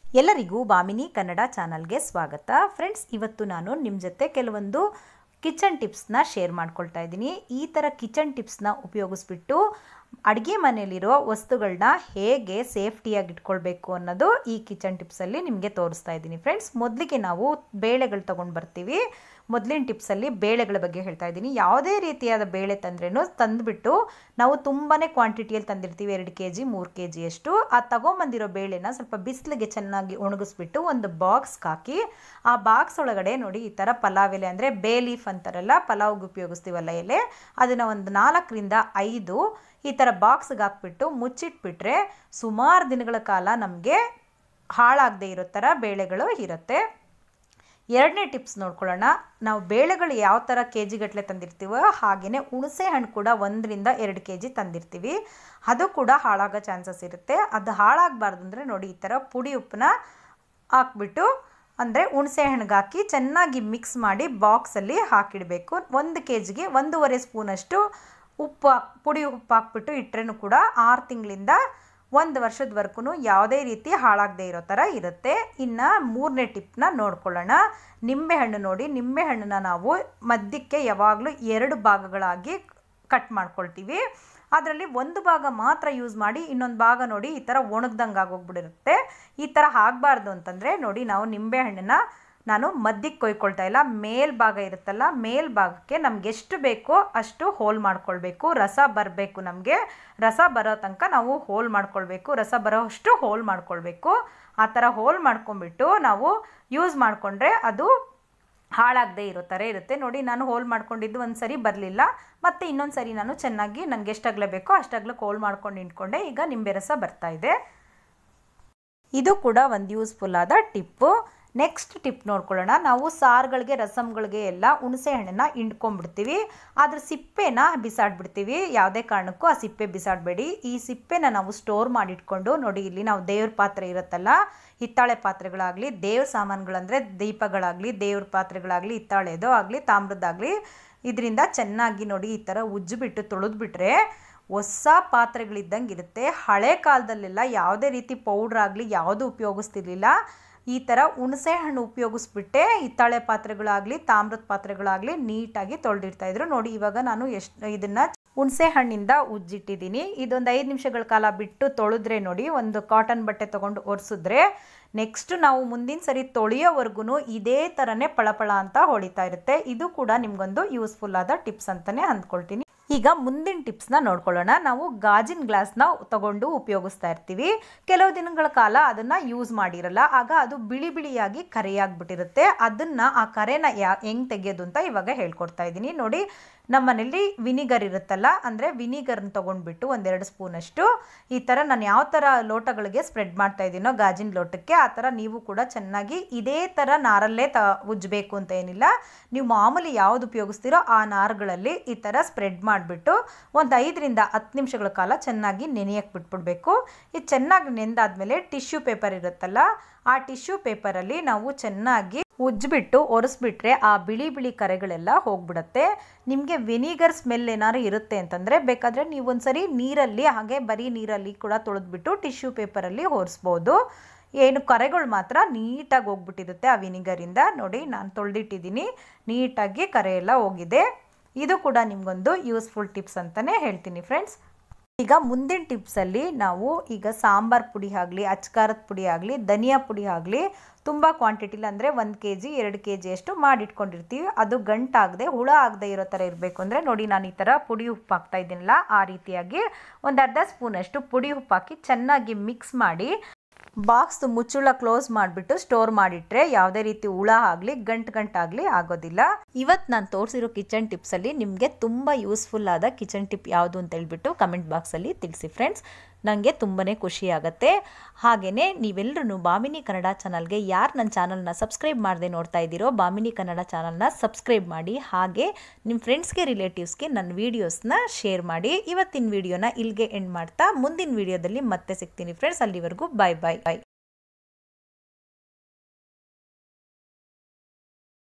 ಎಲ್ಲರಿಗೂ ಬಾಮಿನಿ ಕನ್ನಡ ಚಾನಲ್ಗೆ ಸ್ವಾಗತ ಫ್ರೆಂಡ್ಸ್ ಇವತ್ತು ನಾನು ನಿಮ್ಮ ಜೊತೆ ಕೆಲವೊಂದು ಕಿಚನ್ ಟಿಪ್ಸ್ನ ಶೇರ್ ಮಾಡ್ಕೊಳ್ತಾ ಇದ್ದೀನಿ ಈ ಥರ ಕಿಚನ್ ಟಿಪ್ಸ್ನ ಉಪಯೋಗಿಸ್ಬಿಟ್ಟು ಅಡುಗೆ ಮನೆಯಲ್ಲಿರೋ ವಸ್ತುಗಳನ್ನ ಹೇಗೆ ಸೇಫ್ಟಿಯಾಗಿ ಇಟ್ಕೊಳ್ಬೇಕು ಅನ್ನೋದು ಈ ಕಿಚನ್ ಟಿಪ್ಸಲ್ಲಿ ನಿಮಗೆ ತೋರಿಸ್ತಾ ಇದ್ದೀನಿ ಫ್ರೆಂಡ್ಸ್ ಮೊದಲಿಗೆ ನಾವು ಬೇಳೆಗಳು ತೊಗೊಂಡು ಬರ್ತೀವಿ ಮೊದಲಿನ ಟಿಪ್ಸಲ್ಲಿ ಬೇಳೆಗಳ ಬಗ್ಗೆ ಹೇಳ್ತಾ ಇದ್ದೀನಿ ಯಾವುದೇ ರೀತಿಯಾದ ಬೇಳೆ ತಂದ್ರೂ ತಂದುಬಿಟ್ಟು ನಾವು ತುಂಬಾ ಕ್ವಾಂಟಿಟಿಯಲ್ಲಿ ತಂದಿರ್ತೀವಿ ಎರಡು ಕೆ ಜಿ ಮೂರು ಕೆ ಜಿಯಷ್ಟು ಆ ತಗೊಂಬಂದಿರೋ ಬೇಳೆನ ಸ್ವಲ್ಪ ಬಿಸಿಲಿಗೆ ಚೆನ್ನಾಗಿ ಒಣಗಿಸ್ಬಿಟ್ಟು ಒಂದು ಬಾಕ್ಸ್ಗೆ ಹಾಕಿ ಆ ಬಾಕ್ಸ್ ಒಳಗಡೆ ನೋಡಿ ಈ ಥರ ಪಲಾವ್ ಎಲೆ ಅಂದರೆ ಬೇ ಲೀಫ್ ಅಂತಾರಲ್ಲ ಪಲಾವ್ಗೆ ಉಪಯೋಗಿಸ್ತೀವಲ್ಲ ಎಲೆ ಅದನ್ನು ಒಂದು ನಾಲ್ಕರಿಂದ ಐದು ಈ ಥರ ಬಾಕ್ಸ್ಗೆ ಹಾಕ್ಬಿಟ್ಟು ಮುಚ್ಚಿಟ್ಬಿಟ್ರೆ ಸುಮಾರು ದಿನಗಳ ಕಾಲ ನಮಗೆ ಹಾಳಾಗದೇ ಇರೋ ಥರ ಬೇಳೆಗಳು ಇರುತ್ತೆ ಎರಡನೇ ಟಿಪ್ಸ್ ನೋಡ್ಕೊಳ್ಳೋಣ ನಾವು ಬೇಳೆಗಳು ಯಾವ ಥರ ಕೆ ಜಿಗಟ್ಟಲೆ ತಂದಿರ್ತೀವೋ ಹಾಗೆಯೇ ಹುಣಸೆ ಹಣ್ಣು ಕೂಡ ಒಂದರಿಂದ ಎರಡು ಕೆ ಜಿ ತಂದಿರ್ತೀವಿ ಅದು ಕೂಡ ಹಾಳಾಗೋ ಚಾನ್ಸಸ್ ಇರುತ್ತೆ ಅದು ಹಾಳಾಗಬಾರ್ದು ಅಂದರೆ ನೋಡಿ ಈ ಥರ ಪುಡಿ ಉಪ್ಪನ್ನ ಹಾಕ್ಬಿಟ್ಟು ಅಂದರೆ ಹುಣಸೆ ಹಣ್ಣಿಗೆ ಹಾಕಿ ಚೆನ್ನಾಗಿ ಮಿಕ್ಸ್ ಮಾಡಿ ಬಾಕ್ಸಲ್ಲಿ ಹಾಕಿಡಬೇಕು ಒಂದು ಕೆ ಜಿಗೆ ಒಂದೂವರೆ ಸ್ಪೂನಷ್ಟು ಉಪ್ಪು ಪುಡಿ ಉಪ್ಪು ಹಾಕ್ಬಿಟ್ಟು ಇಟ್ಟರೂ ಕೂಡ ಆರು ತಿಂಗಳಿಂದ ಒಂದು ವರ್ಷದವರೆಗೂ ಯಾವುದೇ ರೀತಿ ಹಾಳಾಗದೇ ಇರೋ ಥರ ಇರುತ್ತೆ ಇನ್ನು ಮೂರನೇ ಟಿಪ್ನ ನೋಡ್ಕೊಳ್ಳೋಣ ನಿಂಬೆಹಣ್ಣು ನೋಡಿ ನಿಂಬೆಹಣ್ಣನ್ನ ನಾವು ಮಧ್ಯಕ್ಕೆ ಯಾವಾಗಲೂ ಎರಡು ಭಾಗಗಳಾಗಿ ಕಟ್ ಮಾಡ್ಕೊಳ್ತೀವಿ ಅದರಲ್ಲಿ ಒಂದು ಭಾಗ ಮಾತ್ರ ಯೂಸ್ ಮಾಡಿ ಇನ್ನೊಂದು ಭಾಗ ನೋಡಿ ಈ ಥರ ಒಣಗ್ದಂಗೆ ಆಗೋಗ್ಬಿಡಿರುತ್ತೆ ಈ ಥರ ಆಗಬಾರ್ದು ಅಂತಂದರೆ ನೋಡಿ ನಾವು ನಿಂಬೆಹಣ್ಣನ್ನ ನಾನು ಮಧ್ಯಕ್ಕೆ ಕೊಯ್ಕೊಳ್ತಾ ಇಲ್ಲ ಮೇಲ್ಭಾಗ ಇರುತ್ತಲ್ಲ ಮೇಲ್ಭಾಗಕ್ಕೆ ನಮ್ಗೆ ಎಷ್ಟು ಬೇಕೋ ಅಷ್ಟು ಹೋಲ್ ಮಾಡ್ಕೊಳ್ಬೇಕು ರಸ ಬರಬೇಕು ನಮಗೆ ರಸ ಬರೋ ತನಕ ನಾವು ಹೋಲ್ ಮಾಡ್ಕೊಳ್ಬೇಕು ರಸ ಬರೋ ಅಷ್ಟು ಹೋಲ್ ಮಾಡ್ಕೊಳ್ಬೇಕು ಆ ಥರ ಹೋಲ್ ಮಾಡ್ಕೊಂಡ್ಬಿಟ್ಟು ನಾವು ಯೂಸ್ ಮಾಡಿಕೊಂಡ್ರೆ ಅದು ಹಾಳಾಗದೇ ಇರೋ ಥರ ಇರುತ್ತೆ ನೋಡಿ ನಾನು ಹೋಲ್ ಮಾಡ್ಕೊಂಡಿದ್ದು ಒಂದು ಸರಿ ಬರಲಿಲ್ಲ ಮತ್ತು ಇನ್ನೊಂದು ಸರಿ ನಾನು ಚೆನ್ನಾಗಿ ನನಗೆ ಎಷ್ಟಾಗಲೇ ಬೇಕೋ ಅಷ್ಟಾಗ್ಲಕ್ಕೆ ಹೋಲ್ ಮಾಡ್ಕೊಂಡು ಇಟ್ಕೊಂಡೆ ಈಗ ನಿಂಬೆ ರಸ ಬರ್ತಾ ಇದೆ ಇದು ಕೂಡ ಒಂದು ಯೂಸ್ಫುಲ್ ಆದ ಟಿಪ್ಪು ನೆಕ್ಸ್ಟ್ ಟಿಪ್ ನೋಡ್ಕೊಳ್ಳೋಣ ನಾವು ಸಾರುಗಳಿಗೆ ರಸಮ್ಗಳಿಗೆ ಎಲ್ಲ ಹುಣಸೆ ಹಣ್ಣನ್ನು ಹಿಂಡ್ಕೊಂಡ್ಬಿಡ್ತೀವಿ ಅದ್ರ ಸಿಪ್ಪೆನ ಬಿಸಾಡ್ಬಿಡ್ತೀವಿ ಯಾವುದೇ ಕಾರಣಕ್ಕೂ ಆ ಸಿಪ್ಪೆ ಬಿಸಾಡಬೇಡಿ ಈ ಸಿಪ್ಪೆನ ನಾವು ಸ್ಟೋರ್ ಮಾಡಿಟ್ಕೊಂಡು ನೋಡಿ ಇಲ್ಲಿ ನಾವು ದೇವ್ರ ಪಾತ್ರೆ ಇರುತ್ತಲ್ಲ ಹಿತ್ತಾಳೆ ಪಾತ್ರೆಗಳಾಗಲಿ ದೇವ್ರ ಸಾಮಾನುಗಳಂದರೆ ದೀಪಗಳಾಗಲಿ ದೇವ್ರ ಪಾತ್ರೆಗಳಾಗಲಿ ಹಿತ್ತಾಳೆದು ಆಗಲಿ ತಾಮ್ರದ್ದಾಗಲಿ ಇದರಿಂದ ಚೆನ್ನಾಗಿ ನೋಡಿ ಈ ಥರ ಉಜ್ಜಿಬಿಟ್ಟು ತೊಳೆದ್ಬಿಟ್ರೆ ಹೊಸ ಪಾತ್ರೆಗಳಿದ್ದಂಗೆ ಇರುತ್ತೆ ಹಳೆ ಕಾಲದಲ್ಲೆಲ್ಲ ಯಾವುದೇ ರೀತಿ ಪೌಡ್ರ್ ಆಗಲಿ ಯಾವುದೂ ಉಪಯೋಗಿಸ್ತಿರ್ಲಿಲ್ಲ ಈ ಥರ ಹುಣಸೆ ಹಣ್ಣು ಉಪಯೋಗಿಸ್ಬಿಟ್ಟೆ ಹಿತ್ತಾಳೆ ಪಾತ್ರೆಗಳಾಗಲಿ ತಾಮ್ರದ ಪಾತ್ರೆಗಳಾಗಲಿ ನೀಟಾಗಿ ತೊಳೆದಿರ್ತಾಯಿದ್ರು ನೋಡಿ ಇವಾಗ ನಾನು ಎಷ್ಟು ಇದನ್ನು ಹುಣಸೆ ಹಣ್ಣಿಂದ ಉಜ್ಜಿಟ್ಟಿದ್ದೀನಿ ಇದೊಂದು ಐದು ನಿಮಿಷಗಳ ಕಾಲ ಬಿಟ್ಟು ತೊಳೆದ್ರೆ ನೋಡಿ ಒಂದು ಕಾಟನ್ ಬಟ್ಟೆ ತೊಗೊಂಡು ಒರೆಸಿದ್ರೆ ನೆಕ್ಸ್ಟ್ ನಾವು ಮುಂದಿನ ಸರಿ ತೊಳೆಯೋವರೆಗೂ ಇದೇ ಥರನೇ ಪಳಪಳ ಅಂತ ಹೊಳಿತಾ ಇರುತ್ತೆ ಇದು ಕೂಡ ನಿಮಗೊಂದು ಯೂಸ್ಫುಲ್ ಆದ ಟಿಪ್ಸ್ ಅಂತಲೇ ಅಂದ್ಕೊಳ್ತೀನಿ ಈಗ ಮುಂದಿನ ಟಿಪ್ಸ್ನ ನೋಡ್ಕೊಳ್ಳೋಣ ನಾವು ಗಾಜಿನ ಗ್ಲಾಸ್ನ ತಗೊಂಡು ಉಪಯೋಗಿಸ್ತಾ ಇರ್ತೀವಿ ಕೆಲವು ದಿನಗಳ ಕಾಲ ಅದನ್ನು ಯೂಸ್ ಮಾಡಿರಲ್ಲ ಆಗ ಅದು ಬಿಳಿ ಬಿಳಿಯಾಗಿ ಕರೆಯಾಗ್ಬಿಟ್ಟಿರುತ್ತೆ ಅದನ್ನು ಆ ಕರೆನ ಯಾ ಹೆಂಗೆ ತೆಗೆಯೋದು ಅಂತ ಇವಾಗ ಹೇಳ್ಕೊಡ್ತಾ ಇದ್ದೀನಿ ನೋಡಿ ನಮ್ಮ ಮನೇಲಿ ವಿನಿಗರ್ ಇರುತ್ತಲ್ಲ ಅಂದರೆ ವಿನಿಗರ್ನ ತೊಗೊಂಡ್ಬಿಟ್ಟು ಒಂದೆರಡು ಸ್ಪೂನಷ್ಟು ಈ ಥರ ನಾನು ಯಾವ ಥರ ಲೋಟಗಳಿಗೆ ಸ್ಪ್ರೆಡ್ ಮಾಡ್ತಾ ಇದ್ದೀನೋ ಗಾಜಿನ ಲೋಟಕ್ಕೆ ಆ ಥರ ನೀವು ಕೂಡ ಚೆನ್ನಾಗಿ ಇದೇ ಥರ ನಾರಲ್ಲೇ ತ ಉಜ್ಜಬೇಕು ಅಂತ ಏನಿಲ್ಲ ನೀವು ಮಾಮೂಲಿ ಯಾವುದು ಉಪಯೋಗಿಸ್ತೀರೋ ಆ ನಾರುಗಳಲ್ಲಿ ಈ ಥರ ಸ್ಪ್ರೆಡ್ ಮಾಡಿಬಿಟ್ಟು ಒಂದು ಐದರಿಂದ ಹತ್ತು ನಿಮಿಷಗಳ ಕಾಲ ಚೆನ್ನಾಗಿ ನೆನೆಯಕ್ಕೆ ಬಿಟ್ಬಿಡ್ಬೇಕು ಇದು ಚೆನ್ನಾಗಿ ನೆಂದಾದ್ಮೇಲೆ ಟಿಶ್ಯೂ ಪೇಪರ್ ಇರುತ್ತಲ್ಲ ಆ ಟಿಶ್ಯೂ ಪೇಪರಲ್ಲಿ ನಾವು ಚೆನ್ನಾಗಿ ಉಜ್ಜಿಬಿಟ್ಟು ಒರೆಸ್ಬಿಟ್ರೆ ಆ ಬಿಳಿ ಬಿಳಿ ಕರೆಗಳೆಲ್ಲ ಹೋಗ್ಬಿಡುತ್ತೆ ನಿಮಗೆ ವಿನಿಗರ್ ಸ್ಮೆಲ್ ಏನಾದ್ರು ಇರುತ್ತೆ ಅಂತಂದರೆ ಬೇಕಾದರೆ ನೀವು ಒಂದ್ಸರಿ ನೀರಲ್ಲಿ ಹಾಗೆ ಬರೀ ನೀರಲ್ಲಿ ಕೂಡ ತೊಳೆದ್ಬಿಟ್ಟು ಟಿಶ್ಯೂ ಪೇಪರಲ್ಲಿ ಒರೆಸ್ಬೋದು ಏನು ಕರೆಗಳು ಮಾತ್ರ ನೀಟಾಗಿ ಹೋಗ್ಬಿಟ್ಟಿರುತ್ತೆ ಆ ವಿನಿಗರಿಂದ ನೋಡಿ ನಾನು ತೊಳೆದಿಟ್ಟಿದ್ದೀನಿ ನೀಟಾಗಿ ಕರೆ ಎಲ್ಲ ಹೋಗಿದೆ ಇದು ಕೂಡ ನಿಮಗೊಂದು ಯೂಸ್ಫುಲ್ ಟಿಪ್ಸ್ ಅಂತಲೇ ಹೇಳ್ತೀನಿ ಫ್ರೆಂಡ್ಸ್ ಈಗ ಮುಂದಿನ ಟಿಪ್ಸಲ್ಲಿ ನಾವು ಈಗ ಸಾಂಬಾರ್ ಪುಡಿ ಆಗಲಿ ಅಚ್ಕಾರದ ಪುಡಿ ಆಗಲಿ ಧನಿಯಾ ಪುಡಿ ಆಗಲಿ ತುಂಬ ಕ್ವಾಂಟಿಟಿಲಿ ಅಂದರೆ ಒಂದು ಕೆ ಜಿ ಎರಡು ಕೆ ಜಿಯಷ್ಟು ಮಾಡಿಟ್ಕೊಂಡಿರ್ತೀವಿ ಅದು ಗಂಟಾಗದೆ ಹುಳ ಆಗದೆ ಇರೋ ಥರ ಇರಬೇಕು ಅಂದರೆ ನೋಡಿ ನಾನು ಈ ಥರ ಪುಡಿ ಉಪ್ಪು ಹಾಕ್ತಾ ಇದ್ದೀನಲ್ಲ ಆ ರೀತಿಯಾಗಿ ಒಂದು ಅರ್ಧ ಸ್ಪೂನಷ್ಟು ಪುಡಿ ಉಪ್ಪು ಹಾಕಿ ಚೆನ್ನಾಗಿ ಮಿಕ್ಸ್ ಮಾಡಿ ಬಾಕ್ಸ್ ಮುಚ್ಚುಳ ಕ್ಲೋಸ್ ಮಾಡಿಬಿಟ್ಟು ಸ್ಟೋರ್ ಮಾಡಿಟ್ರೆ ಯಾವುದೇ ರೀತಿ ಹುಳ ಆಗಲಿ ಗಂಟು ಗಂಟಾಗಲಿ ಆಗೋದಿಲ್ಲ ಇವತ್ತು ನಾನು ತೋರಿಸಿರೋ ಕಿಚನ್ ಟಿಪ್ಸಲ್ಲಿ ನಿಮಗೆ ತುಂಬ ಯೂಸ್ಫುಲ್ ಆದ ಕಿಚನ್ ಟಿಪ್ ಯಾವುದು ಅಂತ ಹೇಳ್ಬಿಟ್ಟು ಕಮೆಂಟ್ ಬಾಕ್ಸಲ್ಲಿ ತಿಳಿಸಿ ಫ್ರೆಂಡ್ಸ್ ನನಗೆ ತುಂಬಾ ಖುಷಿ ಆಗುತ್ತೆ ಹಾಗೆಯೇ ನೀವೆಲ್ಲರೂ ಬಾಮಿನಿ ಕನ್ನಡ ಚಾನಲ್ಗೆ ಯಾರು ನನ್ನ ಚಾನಲ್ನ ಸಬ್ಸ್ಕ್ರೈಬ್ ಮಾಡದೆ ನೋಡ್ತಾ ಇದ್ದೀರೋ ಬಾಮಿನಿ ಕನ್ನಡ ಚಾನಲ್ನ ಸಬ್ಸ್ಕ್ರೈಬ್ ಮಾಡಿ ಹಾಗೆ ನಿಮ್ಮ ಫ್ರೆಂಡ್ಸ್ಗೆ ರಿಲೇಟಿವ್ಸ್ಗೆ ನನ್ನ ವೀಡಿಯೋಸ್ನ ಶೇರ್ ಮಾಡಿ ಇವತ್ತಿನ ವೀಡಿಯೋನ ಇಲ್ಲಿಗೆ ಎಂಡ್ ಮಾಡ್ತಾ ಮುಂದಿನ ವೀಡಿಯೋದಲ್ಲಿ ಮತ್ತೆ ಸಿಗ್ತೀನಿ ಫ್ರೆಂಡ್ಸ್ ಅಲ್ಲಿವರೆಗೂ ಬಾಯ್ ಬಾಯ್ ಬಾಯ್